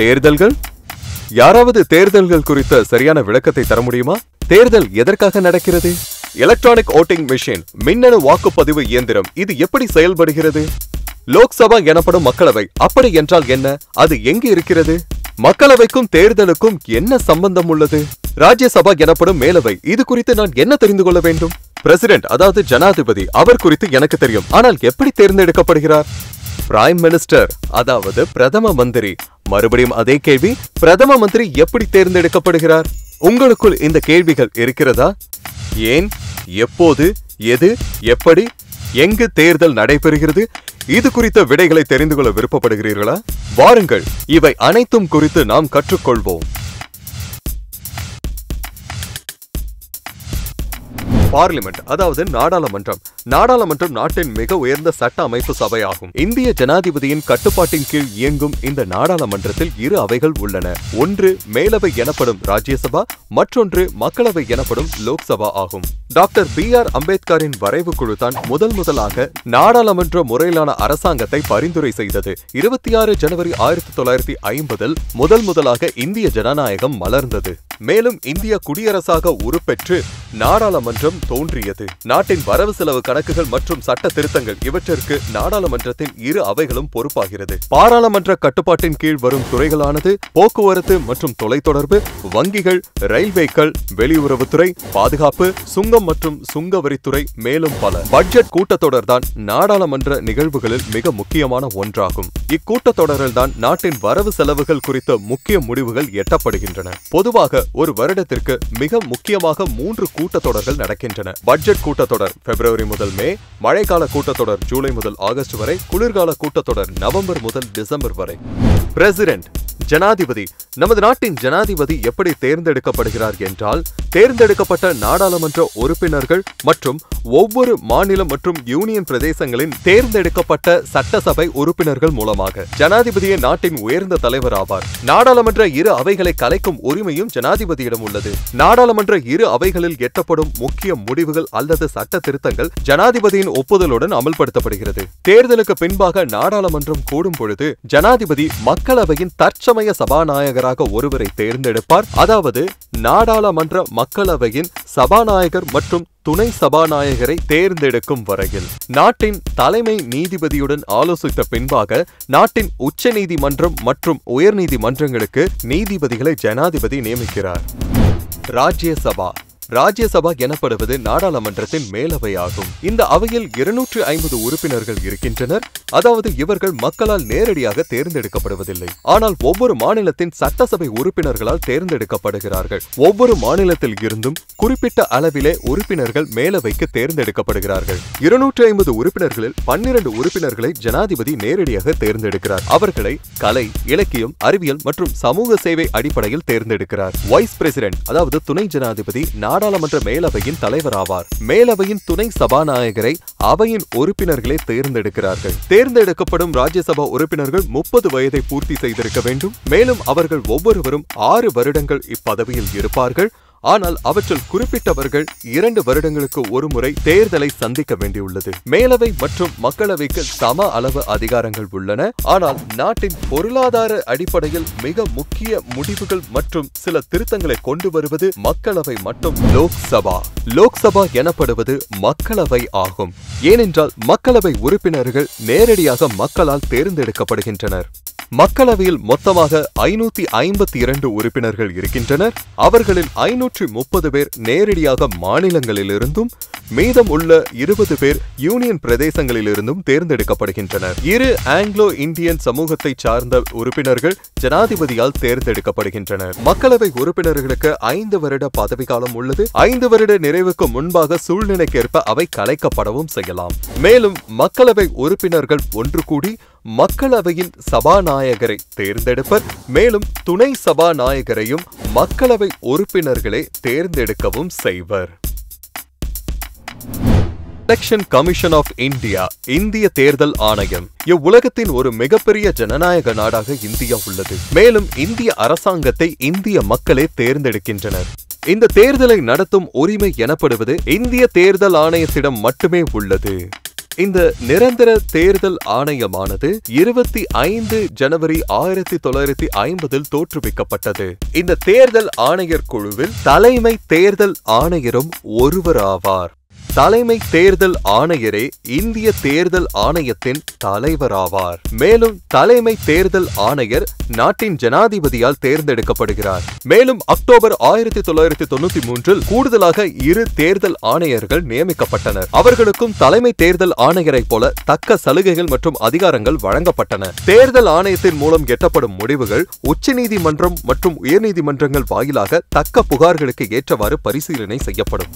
தேர்தல்கள் யாராவது தேர்தல்கள் குறித்த சரியான விளக்கத்தை தர முடியுமா தேர்தல் எதற்காக நடக்கிறது எலக்ட்ரானிக் ஓட்டிங் மெஷின் மின்னணு வாக்குப்பதிவு இயந்திரம் இது எப்படி செயல்படுகிறது லோக்சபா எனப்படும் மக்களவை அப்படி என்றால் என்ன அது எங்கு இருக்கிறது மக்களவைக்கும் தேர்தலுக்கும் என்ன சம்பந்தம் உள்ளது ராஜ்யசபா எனப்படும் மேலவை இது குறித்து நான் என்ன தெரிந்து கொள்ள வேண்டும் பிரசிடென்ட் அதாவது ஜனாதிபதி அவர் குறித்து எனக்கு தெரியும் ஆனால் எப்படி தேர்ந்தெடுக்கப்படுகிறார் பிரைம் மினிஸ்டர் அதாவது பிரதம மந்திரி மறுபடியும் அதே கேள்வி பிரதம மந்திரி எப்படி தேர்ந்தெடுக்கப்படுகிறார் உங்களுக்குள் இந்த கேள்விகள் இருக்கிறதா ஏன் எப்போது எது எப்படி எங்கு தேர்தல் நடைபெறுகிறது இது குறித்த விடைகளை தெரிந்து கொள்ள விருப்பப்படுகிறீர்களா வாருங்கள் இவை அனைத்தும் குறித்து நாம் கற்றுக்கொள்வோம் பார்லிமெண்ட் அதாவது நாடாளுமன்றம் நாடாளுமன்றம் நாட்டின் மிக உயர்ந்த சட்ட அமைப்பு சபையாகும் இந்திய ஜனாதிபதியின் கட்டுப்பாட்டின் கீழ் இயங்கும் இந்த நாடாளுமன்றத்தில் இரு அவைகள் உள்ளன ஒன்று மேலவை எனப்படும் ராஜ்யசபா மற்றொன்று மக்களவை எனப்படும் லோக்சபா ஆகும் டாக்டர் பி ஆர் அம்பேத்கரின் வரைவு குழு தான் முதல் முதலாக நாடாளுமன்ற முறையிலான அரசாங்கத்தை பரிந்துரை செய்தது இருபத்தி ஆறு ஜனவரி ஆயிரத்தி தொள்ளாயிரத்தி ஐம்பதில் முதல் முதலாக இந்திய ஜனநாயகம் மலர்ந்தது மேலும் இந்திய குடியரசாக உருப்பெற்று நாடாளுமன்றம் தோன்றியது நாட்டின் வரவு செலவு கணக்குகள் மற்றும் சட்ட திருத்தங்கள் இவற்றிற்கு நாடாளுமன்றத்தின் இரு அவைகளும் பொறுப்பாகிறது பாராளுமன்ற கட்டுப்பாட்டின் கீழ் வரும் துறைகளானது போக்குவரத்து மற்றும் தொலைத்தொடர்பு வங்கிகள் ரயில்வேக்கள் வெளியுறவுத்துறை பாதுகாப்பு சுங்கம் மற்றும் சுங்க வரித்துறை மேலும் பல பட்ஜெட் கூட்டத்தொடர் தான் நாடாளுமன்ற நிகழ்வுகளில் மிக முக்கியமான ஒன்றாகும் இக்கூட்டத்தொடரில் தான் நாட்டின் வரவு செலவுகள் குறித்த முக்கிய முடிவுகள் எட்டப்படுகின்றன பொதுவாக ஒரு வருடத்திற்கு மிக முக்கியமாக மூன்று கூட்டத்தொடர்கள் நடக்கின்றன பட்ஜெட் கூட்டத்தொடர் பிப்ரவரி முதல் மே மழைக்கால கூட்டத்தொடர் ஜூலை முதல் ஆகஸ்ட் வரை குளிர்கால கூட்டத்தொடர் நவம்பர் முதல் டிசம்பர் வரை பிரசிடென்ட் ஜனாதிபதி நமது நாட்டின் ஜனாதிபதி எப்படி தேர்ந்தெடுக்கப்படுகிறார் என்றால் தேர்ந்தெடுக்கப்பட்ட நாடாளுமன்ற உறுப்பினர்கள் மற்றும் ஒவ்வொரு மாநிலம் மற்றும் யூனியன் பிரதேசங்களின் தேர்ந்தெடுக்கப்பட்ட சட்டசபை உறுப்பினர்கள் மூலமாக ஜனாதிபதியே நாட்டின் உயர்ந்த தலைவர் ஆவார் நாடாளுமன்ற இரு அவைகளை கலைக்கும் உரிமையும் ஜனாதிபதியிடம் உள்ளது நாடாளுமன்ற இரு அவைகளில் எட்டப்படும் முக்கிய முடிவுகள் அல்லது சட்ட திருத்தங்கள் ஜனாதிபதியின் ஒப்புதலுடன் அமல்படுத்தப்படுகிறது தேர்தலுக்கு பின்பாக நாடாளுமன்றம் கூடும் பொழுது ஜனாதிபதி மக்களவையின் தற்சமய சபாநாயகராக ஒருவரை தேர்ந்தெடுப்பார் அதாவது நாடாளுமன்ற மக்களவையின் சபாநாயகர் மற்றும் துணை சபாநாயகரை தேர்ந்தெடுக்கும் வரையில் நாட்டின் தலைமை நீதிபதியுடன் ஆலோசித்த பின்பாக நாட்டின் உச்ச நீதிமன்றம் மற்றும் உயர் நீதிமன்றங்களுக்கு நீதிபதிகளை ஜனாதிபதி நியமிக்கிறார் ராஜ்யசபா ராஜ்யசபா எனப்படுவது நாடாளுமன்றத்தின் மேலவையாகும் இந்த அவையில் இருநூற்று ஐம்பது உறுப்பினர்கள் இருக்கின்றனர் அதாவது இவர்கள் மக்களால் நேரடியாக தேர்ந்தெடுக்கப்படுவதில்லை ஆனால் ஒவ்வொரு மாநிலத்தின் சட்டசபை உறுப்பினர்களால் தேர்ந்தெடுக்கப்படுகிறார்கள் ஒவ்வொரு மாநிலத்தில் இருந்தும் குறிப்பிட்ட அளவிலே உறுப்பினர்கள் மேலவைக்கு தேர்ந்தெடுக்கப்படுகிறார்கள் இருநூற்று ஐம்பது உறுப்பினர்களில் பன்னிரண்டு உறுப்பினர்களை ஜனாதிபதி நேரடியாக தேர்ந்தெடுக்கிறார் அவர்களை கலை இலக்கியம் அறிவியல் மற்றும் சமூக சேவை அடிப்படையில் தேர்ந்தெடுக்கிறார் வைஸ் பிரசிடென்ட் அதாவது துணை ஜனாதிபதி நாடாளுமன்ற மேலவையின் தலைவராவார் மேலவையின் துணை சபாநாயகரை அவையின் உறுப்பினர்களே தேர்ந்தெடுக்கிறார்கள் தேர்ந்தெடுக்கப்படும் ராஜ்யசபா உறுப்பினர்கள் முப்பது வயதை பூர்த்தி செய்திருக்க வேண்டும் மேலும் அவர்கள் ஒவ்வொருவரும் ஆறு வருடங்கள் இப்பதவியில் இருப்பார்கள் ஆனால் அவற்றில் குறிப்பிட்டவர்கள் இரண்டு வருடங்களுக்கு ஒருமுறை தேர்தலை சந்திக்க வேண்டியுள்ளது மேலவை மற்றும் மக்களவைக்கு சம அளவு அதிகாரங்கள் உள்ளன ஆனால் நாட்டின் பொருளாதார அடிப்படையில் மிக முக்கிய முடிவுகள் மற்றும் சில திருத்தங்களை கொண்டு வருவது மக்களவை மற்றும் லோக்சபா லோக்சபா எனப்படுவது மக்களவை ஆகும் ஏனென்றால் மக்களவை உறுப்பினர்கள் நேரடியாக மக்களால் தேர்ந்தெடுக்கப்படுகின்றனர் மக்களவையில் மொத்தமாக ஐநூத்தி ஐம்பத்தி இரண்டு உறுப்பினர்கள் இருக்கின்றனர் அவர்களில் ஐநூற்றி முப்பது பேர் நேரடியாக மாநிலங்களிலிருந்தும் மீதம் உள்ள இருபது பேர் யூனியன் பிரதேசங்களிலிருந்தும் தேர்ந்தெடுக்கப்படுகின்றனர் இரு ஆங்கிலோ இந்தியன் சமூகத்தை சார்ந்த உறுப்பினர்கள் ஜனாதிபதியால் தேர்ந்தெடுக்கப்படுகின்றனர் மக்களவை உறுப்பினர்களுக்கு ஐந்து வருட பதவிக்காலம் உள்ளது ஐந்து வருட நிறைவுக்கு முன்பாக சூழ்நிலைக்கேற்ப அவை கலைக்கப்படவும் செய்யலாம் மேலும் மக்களவை உறுப்பினர்கள் ஒன்று கூடி மக்களவையின் சபாநாயகரை தேர்ந்தெடுப்பர் மேலும் துணை சபாநாயகரையும் மக்களவை உறுப்பினர்களே தேர்ந்தெடுக்கவும் செய்வர் எலெக்ஷன் கமிஷன் ஆஃப் இந்தியா இந்திய தேர்தல் ஆணையம் இவ்வுலகத்தின் ஒரு மிகப்பெரிய ஜனநாயக நாடாக இந்தியா உள்ளது மேலும் இந்திய அரசாங்கத்தை இந்திய மக்களே தேர்ந்தெடுக்கின்றனர் இந்த தேர்தலை நடத்தும் உரிமை எனப்படுவது இந்திய தேர்தல் ஆணையத்திடம் மட்டுமே உள்ளது இந்த நிரந்தர தேர்தல் ஆணையமானது இருபத்தி ஐந்து ஜனவரி ஆயிரத்தி தொள்ளாயிரத்தி ஐம்பதில் தோற்றுவிக்கப்பட்டது இந்த தேர்தல் ஆணையர் குழுவில் தலைமை தேர்தல் ஆணையரும் ஒருவராவார் தலைமை தேர்தல் ஆணையரே இந்திய தேர்தல் ஆணையத்தின் தலைவராவார் மேலும் தலைமை தேர்தல் ஆணையர் நாட்டின் ஜனாதிபதியால் தேர்ந்தெடுக்கப்படுகிறார் மேலும் அக்டோபர் ஆயிரத்தி தொள்ளாயிரத்தி தொண்ணூத்தி மூன்றில் கூடுதலாக இரு தேர்தல் ஆணையர்கள் நியமிக்கப்பட்டனர் அவர்களுக்கும் தலைமை தேர்தல் ஆணையரைப் போல தக்க சலுகைகள் மற்றும் அதிகாரங்கள் வழங்கப்பட்டன தேர்தல் ஆணையத்தின் மூலம் எட்டப்படும் முடிவுகள் உச்சநீதிமன்றம் மற்றும் உயர்நீதிமன்றங்கள் வாயிலாக தக்க புகார்களுக்கு ஏற்றவாறு பரிசீலனை செய்யப்படும்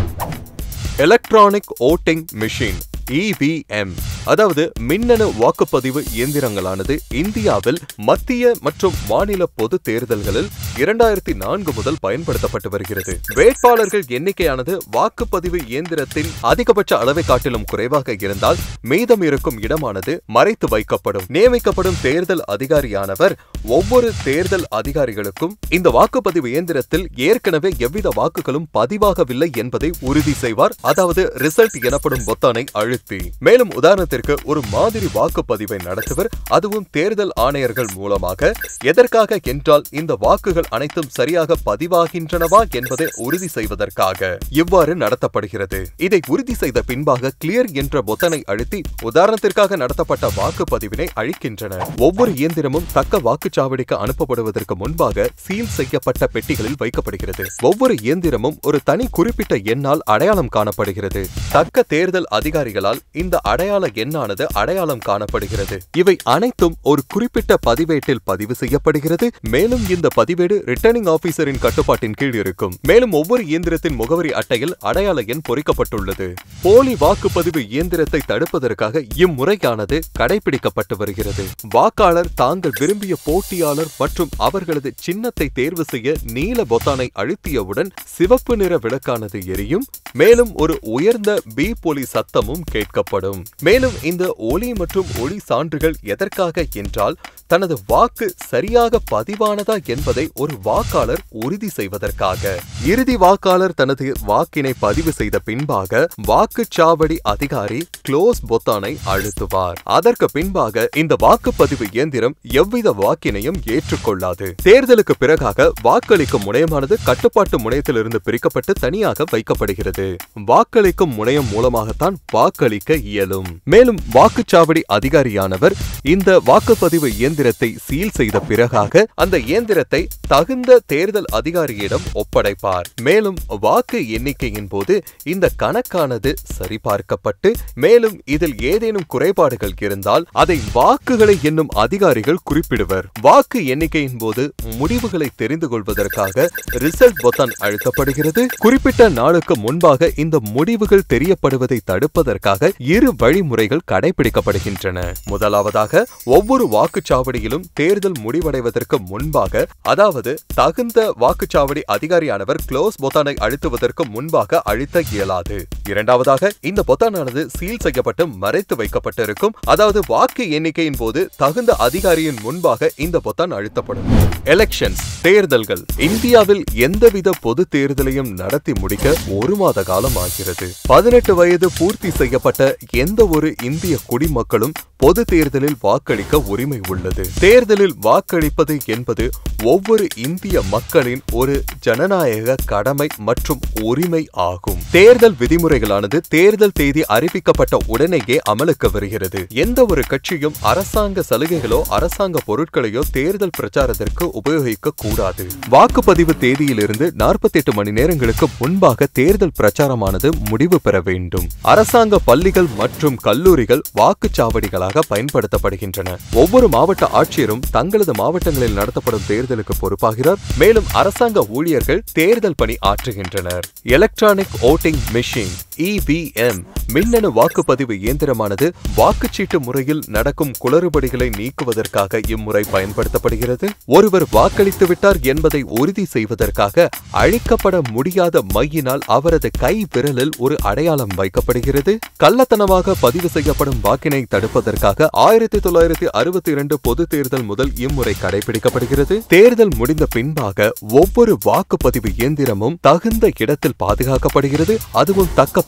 எலக்ட்ரானிக் ஓட்டிங் மிஷின் இவிஎம் அதாவது மின்னணு வாக்குப்பதிவு இயந்திரங்களானது இந்தியாவில் மத்திய மற்றும் மாநில பொது தேர்தல்களில் இரண்டாயிரத்தி நான்கு முதல் பயன்படுத்தப்பட்டு வருகிறது வேட்பாளர்கள் எண்ணிக்கையானது வாக்குப்பதிவு இயந்திரத்தின் அதிகபட்ச அளவை காட்டிலும் குறைவாக இருந்தால் மீதம் இருக்கும் இடமானது மறைத்து வைக்கப்படும் நியமிக்கப்படும் தேர்தல் அதிகாரியானவர் ஒவ்வொரு தேர்தல் அதிகாரிகளுக்கும் இந்த வாக்குப்பதிவு இயந்திரத்தில் ஏற்கனவே எவ்வித வாக்குகளும் பதிவாகவில்லை என்பதை உறுதி செய்வார் அதாவது ரிசல்ட் எனப்படும் பொத்தானை அழுத்தி மேலும் உதாரணத்திற்கு ஒரு மாதிரி வாக்குப்பதிவை நடத்துவர் அதுவும் தேர்தல் ஆணையர்கள் மூலமாக எதற்காக என்றால் இந்த வாக்குகள் அனைத்தும் சரியாக பதிவாகின்றனவா என்பதை உறுதி செய்வதற்காக இவ்வாறு நடத்தப்படுகிறது இதை உறுதி செய்த பின்பாக கிளியர் என்ற பொத்தனை அழுத்தி உதாரணத்திற்காக நடத்தப்பட்ட வாக்குப்பதிவினை அழிக்கின்றன ஒவ்வொரு இயந்திரமும் தக்க வாக்குச்சாவடிக்கு அனுப்பப்படுவதற்கு முன்பாக சீல் செய்யப்பட்ட பெட்டிகளில் வைக்கப்படுகிறது ஒவ்வொரு இயந்திரமும் ஒரு தனி குறிப்பிட்ட எண்ணால் அடையாளம் காணப்படுகிறது தக்க தேர்தல் அதிகாரிகளால் இந்த அடையாள எண்ணானது அடையாளம் காணப்படுகிறது இவை அனைத்தும் ஒரு குறிப்பிட்ட பதிவேட்டில் பதிவு செய்யப்படுகிறது மேலும் இந்த பதிவேடு ரிட்டர்னிங் ஆபீசரின் கட்டுப்பாட்டின் கீழ் இருக்கும் மேலும் ஒவ்வொரு இயந்திரத்தின் முகவரி அட்டையில் அடையாள எண் பொறிக்கப்பட்டுள்ளது போலி வாக்குப்பதிவு இயந்திரத்தை தடுப்பதற்காக இம்முறையானது கடைபிடிக்கப்பட்டு வருகிறது வாக்காளர் தாங்கள் விரும்பிய போட்டியாளர் மற்றும் அவர்களது சின்னத்தை தேர்வு செய்ய நீல பொத்தானை அழுத்தியவுடன் சிவப்பு நிற விளக்கானது எரியும் மேலும் ஒரு உயர்ந்த பி போலி சத்தமும் கேட்கப்படும் மேலும் இந்த ஒளி மற்றும் ஒளி சான்றுகள் எதற்காக என்றால் தனது வாக்கு சரியாக பதிவானதா என்பதை ஒரு வாக்காளர் உறுதி செய்வதற்காக இறுதி வாக்காளர் தனது வாக்கினை பதிவு செய்த பின்பாக வாக்குச்சாவடி அதிகாரி க்ளோஸ் பொத்தானை அழுத்துவார் அதற்கு பின்பாக இந்த வாக்குப்பதிவு இயந்திரம் எவ்வித வாக்கினையும் ஏற்றுக்கொள்ளாது தேர்தலுக்கு பிறகாக வாக்களிக்கும் முனையமானது கட்டுப்பாட்டு முனையத்திலிருந்து பிரிக்கப்பட்டு தனியாக வைக்கப்படுகிறது வாக்களிக்கும் முனையம் மூலமாகத்தான் வாக்களிக்க இயலும் மேலும் வாக்குச்சாவடி அதிகாரியானவர் இந்த வாக்குப்பதிவு இயந்திரத்தை சீல் செய்த பிறகாக அந்த இயந்திரத்தை தகுந்த தேர்தல் அதிகாரியிடம் ஒப்படைப்பார் மேலும் வாக்கு எண்ணிக்கையின் போது இந்த கணக்கானது சரிபார்க்கப்பட்டு மேலும் இதில் ஏதேனும் குறைபாடுகள் இருந்தால் அதை வாக்குகளை எண்ணும் அதிகாரிகள் குறிப்பிடுவர் வாக்கு எண்ணிக்கையின் போது முடிவுகளை தெரிந்து கொள்வதற்காக ரிசல்ட் பொத்தான் அழுத்தப்படுகிறது குறிப்பிட்ட நாளுக்கு முன்பாக இந்த முடிவுகள் தெரியப்படுவதை தடுப்பதற்காக இரு வழிமுறைகள் கடைபிடிக்கப்படுகின்றன முதலாவதாக ஒவ்வொரு வாக்குச்சாவடியிலும் தேர்தல் முடிவடைவதற்கு முன்பாக அதாவது தகுந்த வாக்குச்சாவடி அதிகாரியானவர் க்ளோஸ் பொத்தானை அழுத்துவதற்கு முன்பாக அழுத்த இயலாது இரண்டாவதாக இந்த பொத்தானானது சீல் செய்யப்பட்டு மறைத்து வைக்கப்பட்டிருக்கும் அதாவது வாக்கு எண்ணிக்கையின் போது தகுந்த அதிகாரியின் முன்பாக இந்த பொத்தான் அழுத்தப்படும் எலெக்ஷன்ஸ் தேர்தல்கள் இந்தியாவில் எந்தவித பொது தேர்தலையும் நடத்தி முடிக்க ஒரு மாத காலம் ஆகிறது பதினெட்டு வயது பூர்த்தி செய்யப்பட்ட எந்த ஒரு இந்திய குடிமக்களும் பொது தேர்தலில் வாக்களிக்க உரிமை உள்ளது தேர்தலில் வாக்களிப்பது என்பது ஒவ்வொரு இந்திய மக்களின் ஒரு ஜனநாயக கடமை மற்றும் உரிமை ஆகும் தேர்தல் விதிமுறைகளானது தேர்தல் தேதி அறிவிக்கப்பட்ட உடனேயே அமலுக்கு வருகிறது எந்த ஒரு கட்சியும் அரசாங்க சலுகைகளோ அரசாங்க பொருட்களையோ தேர்தல் பிரச்சாரத்திற்கு உபயோகிக்க கூடாது வாக்குப்பதிவு தேதியிலிருந்து நாற்பத்தி எட்டு மணி நேரங்களுக்கு முன்பாக தேர்தல் பிரச்சாரமானது முடிவு பெற வேண்டும் அரசாங்க பள்ளிகள் மற்றும் கல்லூரிகள் வாக்குச்சாவடிகளாக பயன்படுத்தப்படுகின்றன ஒவ்வொரு மாவட்ட ஆட்சியரும் தங்களது மாவட்டங்களில் நடத்தப்படும் தேர்தலுக்கு பொறுப்பாகிறார் மேலும் அரசாங்க ஊழியர்கள் தேர்தல் பணி ஆற்றுகின்றனர் எலக்ட்ரானிக் ஓட்டிங் மிஷின் இவிஎம் மின்னணு வாக்குப்பதிவு இயந்திரமானது வாக்குச்சீட்டு முறையில் நடக்கும் குளறுபடிகளை நீக்குவதற்காக இம்முறை பயன்படுத்தப்படுகிறது ஒருவர் வாக்களித்து விட்டார் என்பதை உறுதி செய்வதற்காக அழிக்கப்பட முடியாத மையினால் அவரது கை விரலில் ஒரு அடையாளம் வைக்கப்படுகிறது கள்ளத்தனமாக பதிவு செய்யப்படும் வாக்கினை தடுப்பதற்காக ஆயிரத்தி தொள்ளாயிரத்தி அறுபத்தி இரண்டு பொது தேர்தல் முதல் இம்முறை கடைபிடிக்கப்படுகிறது தேர்தல் முடிந்த பின்பாக ஒவ்வொரு வாக்குப்பதிவு இயந்திரமும் தகுந்த இடத்தில் பாதுகாக்கப்படுகிறது அதுவும் தக்க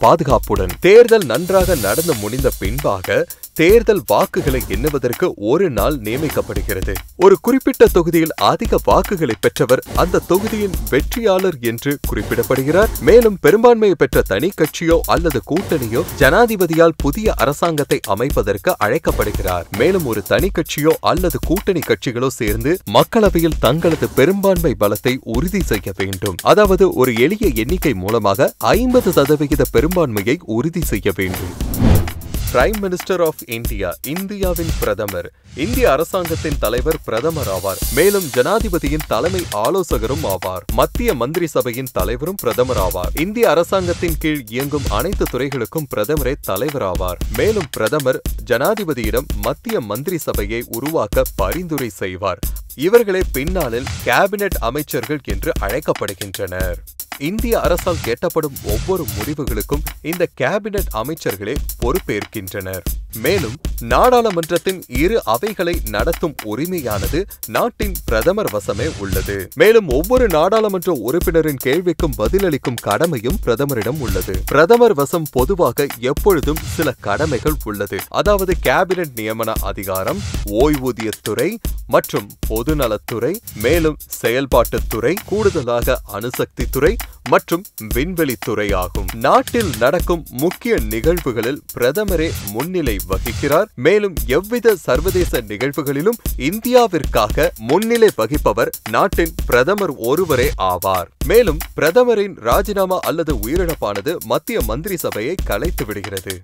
பாதுகாப்புடன் தேர்தல் நன்றாக நடந்து முடிந்த பின்பாக தேர்தல் வாக்குகளை எண்ணுவதற்கு ஒரு நாள் நியமிக்கப்படுகிறது ஒரு குறிப்பிட்ட தொகுதியில் அதிக வாக்குகளை பெற்றவர் அந்த தொகுதியின் வெற்றியாளர் என்று குறிப்பிடப்படுகிறார் மேலும் பெரும்பான்மையை பெற்ற தனி கட்சியோ அல்லது கூட்டணியோ ஜனாதிபதியால் புதிய அரசாங்கத்தை அமைப்பதற்கு அழைக்கப்படுகிறார் மேலும் ஒரு தனி கட்சியோ அல்லது கூட்டணி கட்சிகளோ சேர்ந்து மக்களவையில் தங்களது பெரும்பான்மை பலத்தை உறுதி செய்ய வேண்டும் அதாவது ஒரு எளிய எண்ணிக்கை மூலமாக ஐம்பது சதவிகித பெரும்பான்மையை உறுதி செய்ய வேண்டும் பிரைம் மினிஸ்டர் ஆஃப் இந்தியா இந்தியாவின் பிரதமர் இந்திய அரசாங்கத்தின் தலைவர் பிரதமர் ஆவார் மேலும் ஜனாதிபதியின் தலைமை ஆலோசகரும் ஆவார் மத்திய மந்திரி சபையின் தலைவரும் பிரதமர் ஆவார் இந்திய அரசாங்கத்தின் கீழ் இயங்கும் அனைத்து துறைகளுக்கும் பிரதமரே தலைவர் ஆவார் மேலும் பிரதமர் ஜனாதிபதியிடம் மத்திய மந்திரி சபையை உருவாக்க பரிந்துரை செய்வார் இவர்களே பின்னாளில் கேபினெட் அமைச்சர்கள் என்று அழைக்கப்படுகின்றனர் இந்திய அரசால் எட்டப்படும் ஒவ்வொரு முடிவுகளுக்கும் இந்த கேபினெட் அமைச்சர்களே பொறுப்பேற்கின்றனர் மேலும் நாடாளுமன்றத்தின் இரு அவைகளை நடத்தும் உரிமையானது நாட்டின் பிரதமர் வசமே உள்ளது மேலும் ஒவ்வொரு நாடாளுமன்ற உறுப்பினரின் கேள்விக்கும் பதிலளிக்கும் கடமையும் பிரதமரிடம் உள்ளது பிரதமர் வசம் பொதுவாக எப்பொழுதும் சில கடமைகள் உள்ளது அதாவது கேபினெட் நியமன அதிகாரம் ஓய்வூதியத்துறை மற்றும் பொதுநலத்துறை மேலும் செயல்பாட்டுத்துறை கூடுதலாக அணுசக்தி துறை மற்றும் விண்வெளித்துறை ஆகும் நாட்டில் நடக்கும் முக்கிய நிகழ்வுகளில் பிரதமரே முன்னிலை வகிக்கிறார் மேலும் எவ்வித சர்வதேச நிகழ்வுகளிலும் இந்தியாவிற்காக முன்னிலை வகிப்பவர் நாட்டின் பிரதமர் ஒருவரே ஆவார் மேலும் பிரதமரின் ராஜினாமா அல்லது உயிரிழப்பானது மத்திய மந்திரி சபையை கலைத்து விடுகிறது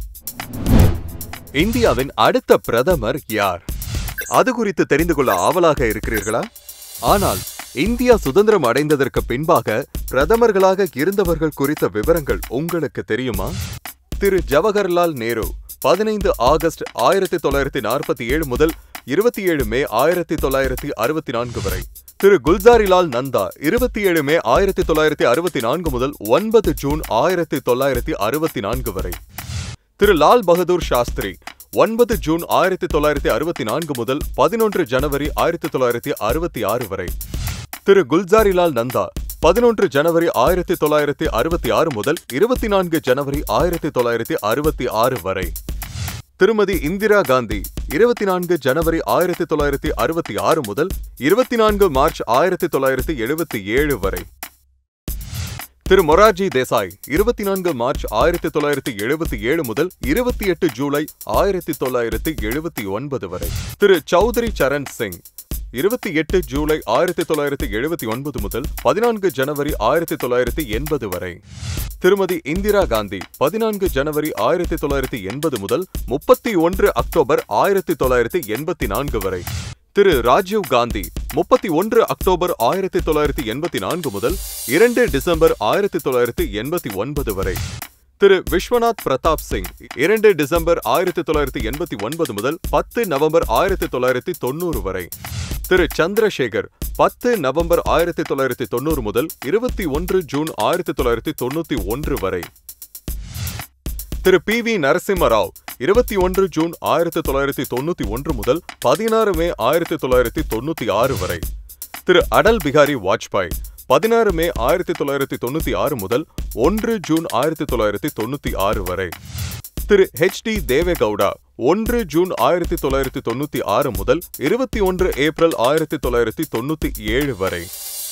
இந்தியாவின் அடுத்த பிரதமர் யார் அது குறித்து தெரிந்து கொள்ள ஆவலாக இருக்கிறீர்களா ஆனால் இந்தியா சுதந்திரம் அடைந்ததற்கு பின்பாக பிரதமர்களாக இருந்தவர்கள் குறித்த விவரங்கள் உங்களுக்கு தெரியுமா திரு ஜவஹர்லால் நேரு பதினைந்து ஆகஸ்ட் ஆயிரத்தி தொள்ளாயிரத்தி நாற்பத்தி ஏழு முதல் இருபத்தி ஏழு மே ஆயிரத்தி தொள்ளாயிரத்தி அறுபத்தி நான்கு வரை திரு குல்சாரிலால் நந்தா இருபத்தி ஏழு மே ஆயிரத்தி தொள்ளாயிரத்தி அறுபத்தி நான்கு முதல் ஒன்பது ஜூன் ஆயிரத்தி தொள்ளாயிரத்தி அறுபத்தி நான்கு வரை திரு லால் பகதூர் சாஸ்திரி ஒன்பது ஜூன் ஆயிரத்தி தொள்ளாயிரத்தி அறுபத்தி நான்கு முதல் பதினொன்று ஜனவரி ஆயிரத்தி தொள்ளாயிரத்தி அறுபத்தி ஆறு வரை திரு குல்சாரிலால் நந்தா பதினொன்று ஜனவரி ஆயிரத்தி தொள்ளாயிரத்தி அறுபத்தி ஆறு முதல் இருபத்தி நான்கு ஜனவரி ஆயிரத்தி தொள்ளாயிரத்தி அறுபத்தி ஆறு வரை திருமதி இந்திரா காந்தி இருபத்தி நான்கு ஜனவரி ஆயிரத்தி தொள்ளாயிரத்தி அறுபத்தி ஆறு முதல் இருபத்தி நான்கு மார்ச் ஆயிரத்தி தொள்ளாயிரத்தி எழுபத்தி ஏழு வரை திரு மொரார்ஜி தேசாய் இருபத்தி நான்கு மார்ச் ஆயிரத்தி தொள்ளாயிரத்தி எழுபத்தி ஏழு முதல் இருபத்தி எட்டு ஜூலை ஆயிரத்தி தொள்ளாயிரத்தி எழுபத்தி ஒன்பது வரை திரு சௌத்ரி சரண் சிங் இருபத்தி எட்டு ஜூலை ஆயிரத்தி தொள்ளாயிரத்தி எழுபத்தி ஒன்பது முதல் பதினான்கு ஜனவரி ஆயிரத்தி தொள்ளாயிரத்தி எண்பது வரை திருமதி இந்திரா காந்தி பதினான்கு ஜனவரி ஆயிரத்தி தொள்ளாயிரத்தி எண்பது முதல் முப்பத்தி ஒன்று அக்டோபர் ஆயிரத்தி தொள்ளாயிரத்தி எண்பத்தி நான்கு வரை திரு ராஜீவ் காந்தி முப்பத்தி ஒன்று அக்டோபர் ஆயிரத்தி தொள்ளாயிரத்தி எண்பத்தி நான்கு முதல் இரண்டு டிசம்பர் ஆயிரத்தி தொள்ளாயிரத்தி எண்பத்தி ஒன்பது வரை திரு விஸ்வநாத் பிரதாப் சிங் இரண்டு டிசம்பர் ஆயிரத்தி தொள்ளாயிரத்தி எண்பத்தி ஒன்பது முதல் பத்து நவம்பர் ஆயிரத்தி தொள்ளாயிரத்தி தொண்ணூறு வரை திரு சந்திரசேகர் பத்து நவம்பர் ஆயிரத்தி தொள்ளாயிரத்தி தொண்ணூறு முதல் இருபத்தி ஒன்று ஜூன் ஆயிரத்தி தொள்ளாயிரத்தி தொண்ணூத்தி ஒன்று வரை திரு பி வி நரசிம்மராவ் இருபத்தி ஒன்று ஜூன் ஆயிரத்தி தொள்ளாயிரத்தி தொண்ணூத்தி ஒன்று முதல் பதினாறு மே ஆயிரத்தி தொள்ளாயிரத்தி தொண்ணூத்தி ஆறு வரை திரு அடல் பிகாரி வாஜ்பாய் பதினாறு மே ஆயிரத்தி தொள்ளாயிரத்தி தொண்ணூத்தி ஆறு முதல் ஒன்று ஜூன் ஆயிரத்தி தொள்ளாயிரத்தி தொண்ணூத்தி ஆறு வரை திரு ஹெச் டி தேவேகவுடா ஒன்று ஜூன் ஆயிரத்தி தொள்ளாயிரத்தி தொண்ணூத்தி ஆறு முதல் இருபத்தி ஒன்று ஏப்ரல் ஆயிரத்தி தொள்ளாயிரத்தி தொண்ணூத்தி ஏழு வரை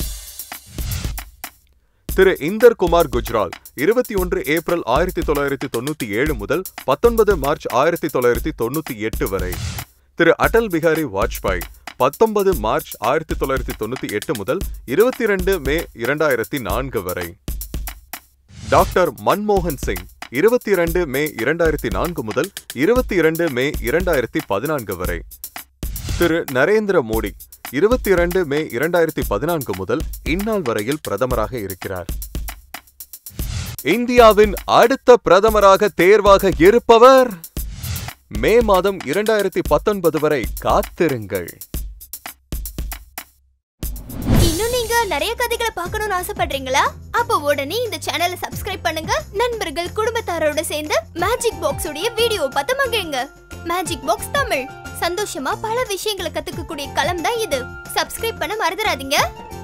திரு இந்தர் குமார் குஜ்ரால் இருபத்தி ஒன்று ஏப்ரல் ஆயிரத்தி தொள்ளாயிரத்தி தொண்ணூத்தி ஏழு முதல் பத்தொன்பது மார்ச் ஆயிரத்தி தொள்ளாயிரத்தி தொண்ணூத்தி எட்டு வரை திரு அடல் பிகாரி வாஜ்பாய் பத்தொன்பது மார்ச் ஆயிரத்தி தொள்ளாயிரத்தி தொண்ணூத்தி எட்டு முதல் இருபத்தி இரண்டு மே இரண்டாயிரத்தி நான்கு வரை டாக்டர் மன்மோகன் சிங் இருபத்தி இரண்டு மே இரண்டாயிரத்தி நான்கு முதல் இருபத்தி இரண்டு மே இரண்டாயிரத்தி பதினான்கு வரை திரு நரேந்திர மோடி இருபத்தி இரண்டு மே இரண்டாயிரத்தி பதினான்கு முதல் இந்நாள் வரையில் பிரதமராக இருக்கிறார் இந்தியாவின் அடுத்த பிரதமராக தேர்வாக இருப்பவர் மே மாதம் இரண்டாயிரத்தி பத்தொன்பது வரை காத்திருங்கள் இன்னும் நீங்க நிறைய கதைகளை பார்க்கணும்னு ஆசைப்படுறீங்களா அப்ப உடனே இந்த சேனலை சப்ஸ்கிரைப் பண்ணுங்க நண்பர்கள் குடும்பத்தாரோட சேர்ந்து மேஜிக் பாக்ஸ் உடைய வீடியோ பார்த்து மகிழுங்க மேஜிக் பாக்ஸ் தமிழ் சந்தோஷமா பல விஷயங்களை கத்துக்கக்கூடிய களம் தான் இது சப்ஸ்கிரைப் பண்ண மறந்துடாதீங்க